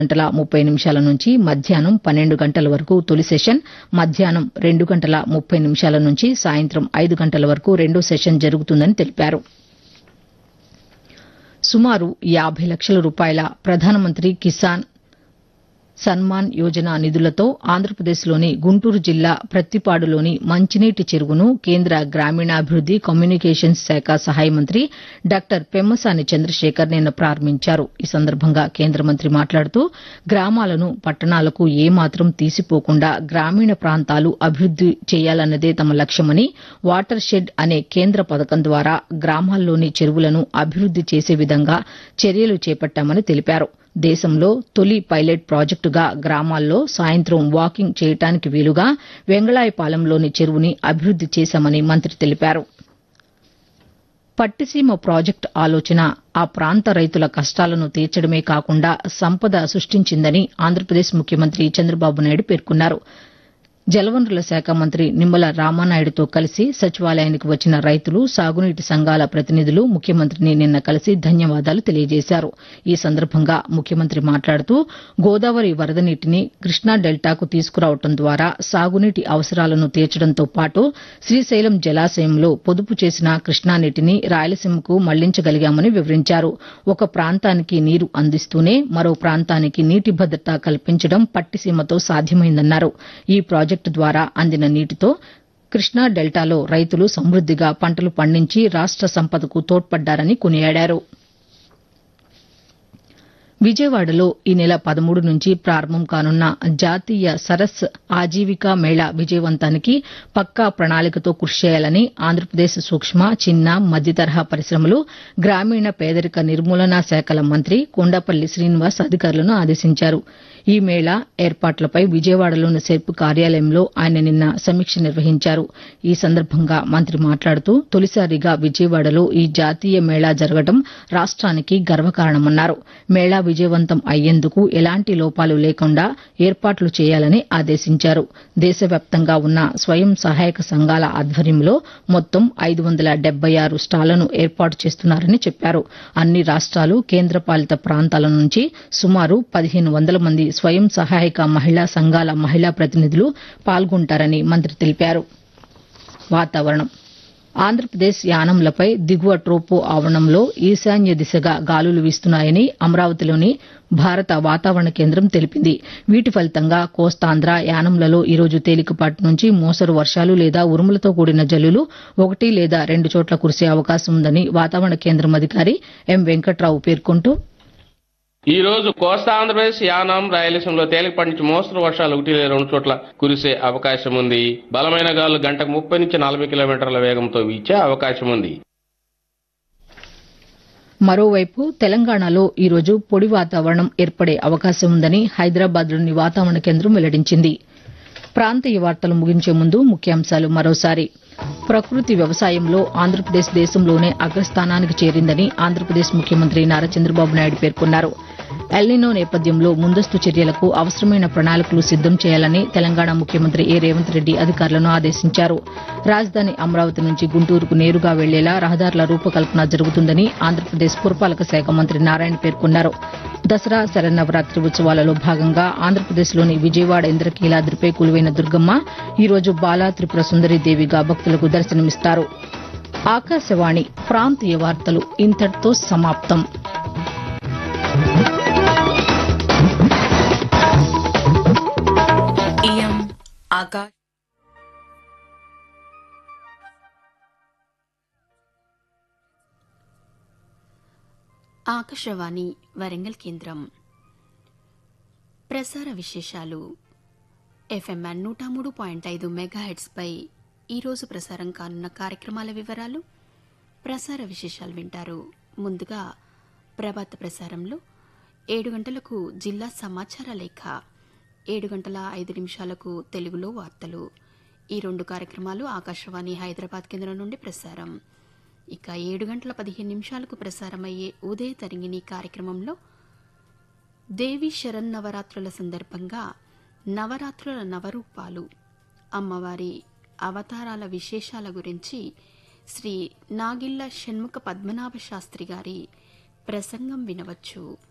గంటల ముప్పై నిమిషాల నుంచి మధ్యాహ్నం పన్నెండు గంటల వరకు తొలి సెషన్ మధ్యాహ్నం రెండు గంటల ముప్పై నిమిషాల నుంచి సాయంత్రం ఐదు గంటల వరకు రెండో సెషన్ జరుగుతుందని తెలిపారు సుమారు యాబై లక్షల రూపాయల ప్రధానమంత్రి కిసాన్ సన్మాన్ యోజన నిధులతో ఆంధ్రప్రదేశ్లోని గుంటూరు జిల్లా ప్రత్తిపాడులోని మంచినీటి చెరువును కేంద్ర గ్రామీణాభివృద్ది కమ్యూనికేషన్స్ శాఖ సహాయ మంత్రి డాక్టర్ పెమ్మసాని చంద్రశేఖర్ నిన్న ప్రారంభించారు ఈ సందర్భంగా కేంద్ర మంత్రి మాట్లాడుతూ గ్రామాలను పట్టణాలకు ఏమాత్రం తీసిపోకుండా గ్రామీణ ప్రాంతాలు అభివృద్ది చేయాలన్నదే తమ లక్ష్యమని వాటర్ షెడ్ అనే కేంద్ర పథకం ద్వారా గ్రామాల్లోని చెరువులను అభివృద్ది చేసే విధంగా చర్యలు చేపట్టామని తెలిపారు దేశంలో తొలి పైలట్ ప్రాజెక్టుగా గ్రామాల్లో సాయంత్రం వాకింగ్ చేయడానికి వీలుగా వెంగళాయపాలెంలోని చెరువుని అభివృద్ది చేశామని మంత్రి తెలిపారు పట్టిసీమ ప్రాజెక్టు ఆలోచన ఆ ప్రాంత రైతుల కష్టాలను తీర్చడమే కాకుండా సంపద సృష్టించిందని ఆంధ్రప్రదేశ్ ముఖ్యమంత్రి చంద్రబాబు నాయుడు పేర్కొన్నారు జలవనరుల శాఖ మంత్రి నిమ్మల రామానాయుడుతో కలిసి సచివాలయానికి వచ్చిన రైతులు సాగునీటి సంఘాల ప్రతినిధులు ముఖ్యమంత్రిని నిన్న కలిసి ధన్యవాదాలు తెలియజేశారు ఈ సందర్భంగా ముఖ్యమంత్రి మాట్లాడుతూ గోదావరి వరద నీటిని కృష్ణా డెల్టాకు తీసుకురావడం ద్వారా సాగునీటి అవసరాలను తీర్చడంతో పాటు శ్రీశైలం జలాశయంలో పొదుపు చేసిన కృష్ణా నీటిని రాయలసీమకు మళ్లించగలిగామని వివరించారు ఒక ప్రాంతానికి నీరు అందిస్తూనే మరో ప్రాంతానికి నీటి భద్రత కల్పించడం పట్టిసీమతో సాధ్యమైందన్నారు ఈ ప్రాజెక్టు ద్వారా అందిన నీటితో కృష్ణా డెల్టాలో రైతులు సమృద్దిగా పంటలు పండించి రాష్ట సంపదకు తోడ్పడ్డారని కొనియాడారు విజయవాడలో ఈ నెల పదమూడు నుంచి ప్రారంభం కానున్న జాతీయ సరస్ ఆజీవికా మేళా విజయవంతానికి పక్కా ప్రణాళికతో కృషి చేయాలని ఆంధ్రప్రదేశ్ సూక్ష్మ చిన్న మధ్యతరహా పరిశ్రమలు గ్రామీణ పేదరిక నిర్మూలనా శాఖల మంత్రి కొండపల్లి శ్రీనివాస్ అధికారులను ఆదేశించారు ఈ మేళా ఏర్పాట్లపై విజయవాడలోని సెర్ప్ కార్యాలయంలో ఆయన నిన్న సమీక్ష నిర్వహించారు ఈ సందర్భంగా మంత్రి మాట్లాడుతూ తొలిసారిగా విజయవాడలో ఈ జాతీయ మేళా జరగడం రాష్ట్రానికి గర్వకారణమన్నారు మేళా విజయవంతం అయ్యేందుకు ఎలాంటి లోపాలు లేకుండా ఏర్పాట్లు చేయాలని ఆదేశించారు దేశవ్యాప్తంగా ఉన్న స్వయం సహాయక సంఘాల ఆధ్వర్యంలో మొత్తం ఐదు వందల డెబ్బై ఆరు స్టాళ్లను ఏర్పాటు చేస్తున్నారని చెప్పారు అన్ని రాష్ట్రాలు కేంద్రపాలిత ప్రాంతాల నుంచి సుమారు పదిహేను వందల మంది స్వయం సహాయక మహిళా సంఘాల మహిళా ప్రతినిధులు పాల్గొంటారని మంత్రి తెలిపారు వాతావరణం ఆంధ్రప్రదేశ్ యానంలపై దిగువ ట్రోపో ఆవరణంలో ఈశాన్య దిశగా గాలులు వీస్తున్నాయని అమరావతిలోని భారత వాతావరణ కేంద్రం తెలిపింది వీటి ఫలితంగా కోస్తాంధ్ర యానంలలో ఈరోజు తేలికపాటి నుంచి మోస్తరు వర్షాలు లేదా ఉరుములతో కూడిన జల్లులు ఒకటి లేదా రెండు చోట్ల కురిసే అవకాశం ఉందని వాతావరణ కేంద్రం అధికారి ఎం వెంకట్రావు పేర్కొంటూ ఈ రోజు కోస్తా ఆంధ్రప్రదేశ్ యానాం రాయలసీమలో తేలికపాటి నుంచి మోస్తరు వర్షాలు ఒకటి లేదా రెండు చోట్ల కురిసే అవకాశం ఉంది బలమైన గాలులు గంటకు ముప్పై నుంచి నలభై కిలోమీటర్ల వేగంతో వీచే అవకాశం ఉంది మరోవైపు తెలంగాణలో ఈరోజు పొడి వాతావరణం ఏర్పడే అవకాశం ఉందని హైదరాబాద్లోని వాతావరణ కేంద్రం వెల్లడించింది ప్రాంతీయ వార్తలు ముగించే ముందు ముఖ్యాంశాలు మరోసారి ప్రకృతి వ్యవసాయంలో ఆంధ్రప్రదేశ్ దేశంలోనే అగ్రస్థానానికి చేరిందని ఆంధ్రప్రదేశ్ ముఖ్యమంత్రి నారా చంద్రబాబు నాయుడు పేర్కొన్నారు ఎల్నినో నేపథ్యంలో ముందస్తు చర్యలకు అవసరమైన ప్రణాళికలు సిద్దం చేయాలని తెలంగాణ ముఖ్యమంత్రి ఏ రేవంత్ రెడ్డి అధికారులను ఆదేశించారు రాజధాని అమరావతి నుంచి గుంటూరుకు నేరుగా వెళ్లేలా రహదారుల రూపకల్పన జరుగుతుందని ఆంధ్రప్రదేశ్ పురపాలక శాఖ మంత్రి నారాయణ పేర్కొన్నారు దసరా శరన్నవరాత్రి ఉత్సవాలలో భాగంగా ఆంధ్రప్రదేశ్లోని విజయవాడ ఇంద్రకీలాద్రిపై కొలువైన దుర్గమ్మ ఈరోజు బాలా త్రిపుర సుందరీదేవిగా భక్తులకు దర్శనమిస్తారు ఆకాశవాణి ప్రాంతీయ వార్తలు ఇంతటితో సమాప్తం इयम् आकाश ఆకాశవాణి వరంగల్ కేంద్రం ప్రసార విశేషాలు ఎఫ్ఎంఎన్ నూట మూడు పాయింట్ ఐదు మెగాహెడ్స్పై ఈరోజు ప్రసారం కానున్న కార్యక్రమాల వివరాలు ప్రసార విశేషాలు వింటారు ముందుగా ప్రభాత ప్రసారంలో ఏడు గంటలకు జిల్లా సమాచార లేఖ ఏడు గంటల ఐదు నిమిషాలకు తెలుగులో వార్తలు ఈ రెండు కార్యక్రమాలు ఆకాశవాణి హైదరాబాద్ కేంద్రం నుండి ప్రసారం ఇక ఏడు గంటల పదిహేను నిమిషాలకు ప్రసారమయ్యే ఉదయ తరంగిణి కార్యక్రమంలో దేవి శరన్నవరాత్రుల సందర్భంగా నవరాత్రుల నవరూపాలు అమ్మవారి అవతారాల విశేషాల గురించి శ్రీ నాగిళ్ల షణ్ముఖ పద్మనాభ శాస్త్రి గారి ప్రసంగం వినవచ్చు